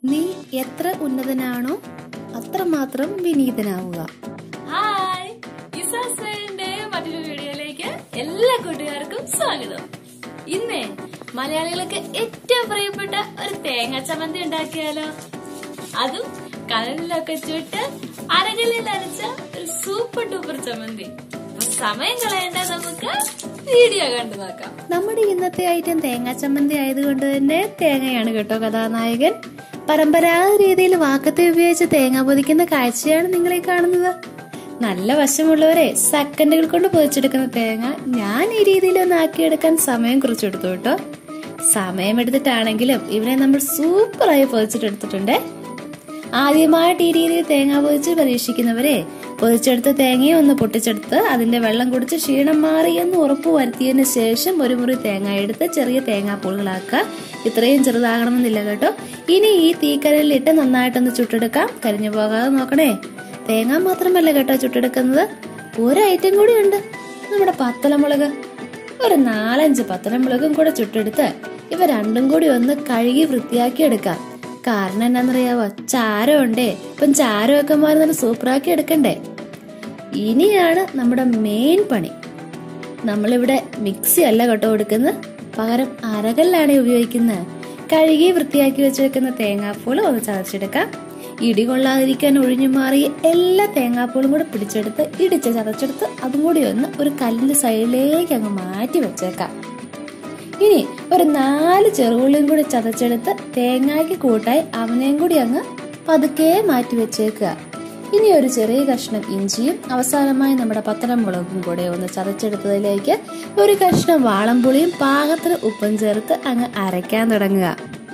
നീ എത്ര ഉന്നതനാണോ അത്രമാത്രം വിനീതനാവുക ഹായ് ഇസാസ്വയന്റെ മറ്റൊരു വീഡിയോയിലേക്ക് എല്ലാ കൂട്ടുകാർക്കും സ്വാഗതം ഇന്ന് മലയാളികൾക്ക് ഏറ്റവും പ്രിയപ്പെട്ട ഒരു തേങ്ങ ചമ്മന്തി ഉണ്ടാക്കിയാലോ അതും കടലിലൊക്കെ ചുട്ട് അരകല്ലിൽ അരച്ച ഒരു സൂപ്പർ ഡൂപ്പർ ചമ്മന്തി അപ്പൊ സമയം കളയേണ്ട നമുക്ക് വീഡിയോ കണ്ടു നോക്കാം നമ്മുടെ ഇന്നത്തെ ഐറ്റം തേങ്ങാ ചമ്മന്തി ആയതുകൊണ്ട് തന്നെ തേങ്ങയാണ് കേട്ടോ കഥാനായകൻ പരമ്പരാഗത രീതിയിൽ വാക്കത്തെ ഉപയോഗിച്ച് തേങ്ങ പൊതിക്കുന്ന കാഴ്ചയാണ് നിങ്ങളീ കാണുന്നത് നല്ല വശമുള്ളവരെ സെക്കൻഡുകൾ കൊണ്ട് പൊതിച്ചെടുക്കുന്ന തേങ്ങ ഞാൻ ഈ രീതിയിൽ ഒന്ന് ആക്കിയെടുക്കാൻ സമയം കുറിച്ചെടുത്തു കേട്ടോ സമയമെടുത്തിട്ടാണെങ്കിലും ഇവരെ നമ്മൾ സൂപ്പറായി പൊതിച്ചിട്ടെടുത്തിട്ടുണ്ട് ആദ്യമായിട്ട് ഈ രീതിയിൽ തേങ്ങ പൊതിച്ച് പരീക്ഷിക്കുന്നവരെ പൊതിച്ചെടുത്ത തേങ്ങയെ ഒന്ന് പൊട്ടിച്ചെടുത്ത് അതിന്റെ വെള്ളം കുടിച്ച് ക്ഷീണം മാറി എന്ന് ഉറപ്പ് വരുത്തിയതിന് ശേഷം ഒരു മുറി തേങ്ങ എടുത്ത് ചെറിയ തേങ്ങാപ്പൂളുകളാക്കുക ഇത്രയും ചെറുതാകണമെന്നില്ല കേട്ടോ ഇനി ഈ തീക്കരലിട്ട് നന്നായിട്ടൊന്ന് ചുട്ടെടുക്കാം കരിഞ്ഞു പോകാതെ നോക്കണേ തേങ്ങ മാത്രമല്ല കേട്ടോ ചുട്ടെടുക്കുന്നത് ഒരു ഐറ്റം കൂടി ഉണ്ട് നമ്മുടെ പത്തലമുളക് ഒരു നാലഞ്ച് പത്തലമുളകും കൂടെ ചുട്ടെടുത്ത് ഇവ രണ്ടും കൂടി ഒന്ന് കഴുകി വൃത്തിയാക്കി എടുക്കാം കാരണം എന്നാന്നറിയാവോ ചാരം ഉണ്ടേ ഇപ്പം ചാരമൊക്കെ മാറി നല്ല സൂപ്പറാക്കി എടുക്കണ്ടേ ഇനിയാണ് നമ്മുടെ മെയിൻ പണി നമ്മളിവിടെ മിക്സി അല്ല കേട്ടോ കൊടുക്കുന്നത് പകരം അരകല്ലാണ് ഉപയോഗിക്കുന്നത് കഴുകി വൃത്തിയാക്കി വെച്ചേക്കുന്ന തേങ്ങാപ്പൂൾ ഒന്ന് ചതച്ചെടുക്കാം ഇടി കൊള്ളാതിരിക്കാൻ ഒഴിഞ്ഞു മാറി എല്ലാ തേങ്ങാപ്പൂളും കൂടെ പിടിച്ചെടുത്ത് ഇടിച്ച് ചതച്ചെടുത്ത് അതും കൂടി ഒന്ന് ഒരു കല്ലിന്റെ സൈഡിലേക്ക് അങ്ങ് മാറ്റി വെച്ചേക്കാം ഇനി ഒരു നാല് ചെറുള്ളിയും കൂടി ചതച്ചെടുത്ത് തേങ്ങായ്ക്ക് കൂട്ടായി അവനെയും കൂടി അങ്ങ് പതുക്കെ മാറ്റി വെച്ചേക്കുക ഇനി ഒരു ചെറിയ കഷ്ണം ഇഞ്ചിയും അവസാനമായി നമ്മുടെ പത്തനമുളകും കൂടെ ഒന്ന് ചതച്ചെടുത്തതിലേക്ക് ഒരു കഷ്ണം വാളംപുളിയും പാകത്തിന് ഉപ്പും ചേർത്ത് അങ്ങ് അരയ്ക്കാൻ തുടങ്ങുക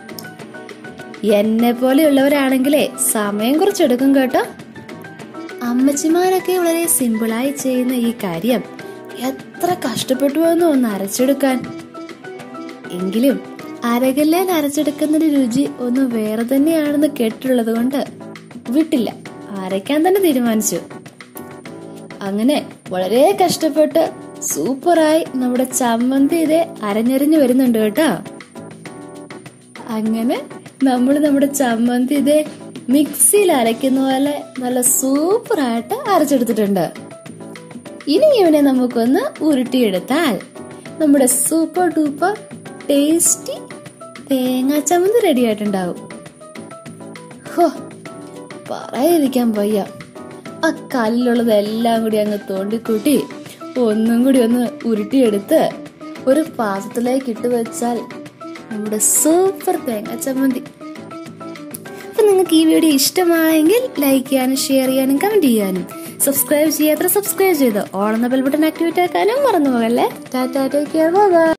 എന്നെ പോലെയുള്ളവരാണെങ്കിലേ സമയം കുറച്ചെടുക്കും കേട്ടോ അമ്മച്ചിമാരൊക്കെ വളരെ സിമ്പിളായി ചെയ്യുന്ന ഈ കാര്യം എത്ര കഷ്ടപ്പെട്ടു എന്ന് ഒന്ന് അരച്ചെടുക്കാൻ എങ്കിലും അരകല്ലേൽ അരച്ചെടുക്കുന്നതിന്റെ രുചി ഒന്ന് വേറെ തന്നെയാണെന്ന് കേട്ടിട്ടുള്ളത് കൊണ്ട് വിട്ടില്ല അരയ്ക്കാൻ തന്നെ തീരുമാനിച്ചു അങ്ങനെ വളരെ കഷ്ടപ്പെട്ട് സൂപ്പറായി നമ്മുടെ ചമ്മന്തി ഇതേ അരഞ്ഞരിഞ്ഞു വരുന്നുണ്ട് കേട്ടോ അങ്ങനെ നമ്മൾ നമ്മുടെ ചമ്മന്തി ഇതേ മിക്സിയിൽ അരയ്ക്കുന്ന പോലെ നല്ല സൂപ്പറായിട്ട് അരച്ചെടുത്തിട്ടുണ്ട് ഇനി ഇവനെ നമുക്കൊന്ന് ഉരുട്ടിയെടുത്താൽ നമ്മുടെ സൂപ്പർ ഡൂപ്പർ ടേസ്റ്റി തേങ്ങാ ചമ്മന്തി റെഡി ആയിട്ടുണ്ടാവും ഹോ പറയാതിരിക്കാൻ വയ്യ ആ കല്ലുള്ളതെല്ലാം കൂടി അങ്ങ് തോണ്ടിക്കൂട്ടി ഒന്നും കൂടി ഒന്ന് ഉരുട്ടിയെടുത്ത് ഒരു പാത്രത്തിലേക്ക് ഇട്ട് വെച്ചാൽ നമ്മുടെ സൂപ്പർ തേങ്ങാ ചമ്മന്തി അപ്പൊ നിങ്ങൾക്ക് ഈ വീഡിയോ ഇഷ്ടമായെങ്കിൽ ലൈക്ക് ചെയ്യാനും ഷെയർ ചെയ്യാനും കമന്റ് ചെയ്യാനും സബ്സ്ക്രൈബ് ചെയ്യാത്ര സബ്സ്ക്രൈബ് ചെയ്ത് ഓൾ എന്ന ബെൽ ബട്ടൺ ആക്ടിവേറ്റ് ആക്കാനും മറന്നു പോകല്ലേ ടാറ്റാ ടേക്ക് കെയർ ബൈ